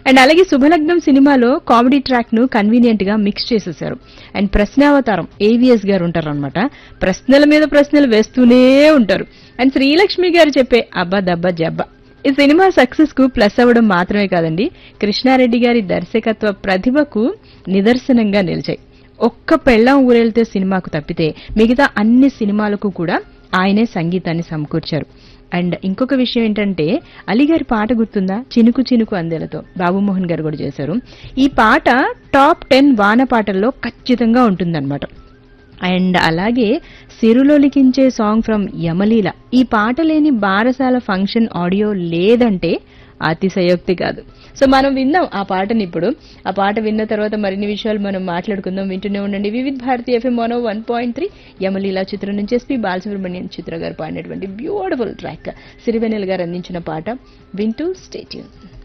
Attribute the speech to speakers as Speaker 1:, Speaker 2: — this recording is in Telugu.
Speaker 1: అండ్ అలాగే శుభలగ్నం సినిమాలో కామెడీ ట్రాక్ ను కన్వీనియంట్ గా మిక్స్ చేసేసారు అండ్ ప్రశ్నావతారం ఏవిఎస్ గారు ఉంటారు అనమాట ప్రశ్నల మీద ప్రశ్నలు వేస్తూనే ఉంటారు అండ్ శ్రీలక్ష్మి గారు చెప్పే అబ్బా దబ్బా జబ్బా ఈ సినిమా సక్సెస్ కు ప్లస్ అవ్వడం మాత్రమే కాదండి కృష్ణారెడ్డి గారి దర్శకత్వ ప్రతిభకు నిదర్శనంగా నిలిచాయి ఒక్క పెళ్ళం ఊరెళ్తే సినిమాకు తప్పితే మిగతా అన్ని సినిమాలకు కూడా ఆయనే సంగీతాన్ని సమకూర్చారు అండ్ ఇంకొక విషయం ఏంటంటే అలీ గారి పాట గుర్తుందా చినుకు చినుకు అందెలతో బాబుమోహన్ గారు కూడా చేశారు ఈ పాట టాప్ టెన్ వాన పాటల్లో ఖచ్చితంగా ఉంటుందన్నమాట అండ్ అలాగే సిరులో లిఖించే సాంగ్ ఫ్రమ్ యమలీల ఈ పాట లేని బారసాల ఫంక్షన్ ఆడియో లేదంటే అతిశయోక్తి కాదు సో మనం విందాం ఆ పాటని ఇప్పుడు ఆ పాట విన్న తర్వాత మరిన్ని విషయాలు మనం మాట్లాడుకుందాం వింటూనే ఉండండి Vividh Bharati FM mono one point three Yamaleela చిత్రం నుంచి ఎస్పీ బాలసుబ్రహ్మణ్యం చిత్ర గారు పాడినటువంటి బ్యూటిఫుల్ ట్రాక్ సిరివెనెల్ గారు అందించిన పాట వింటూ స్టేట్యూన్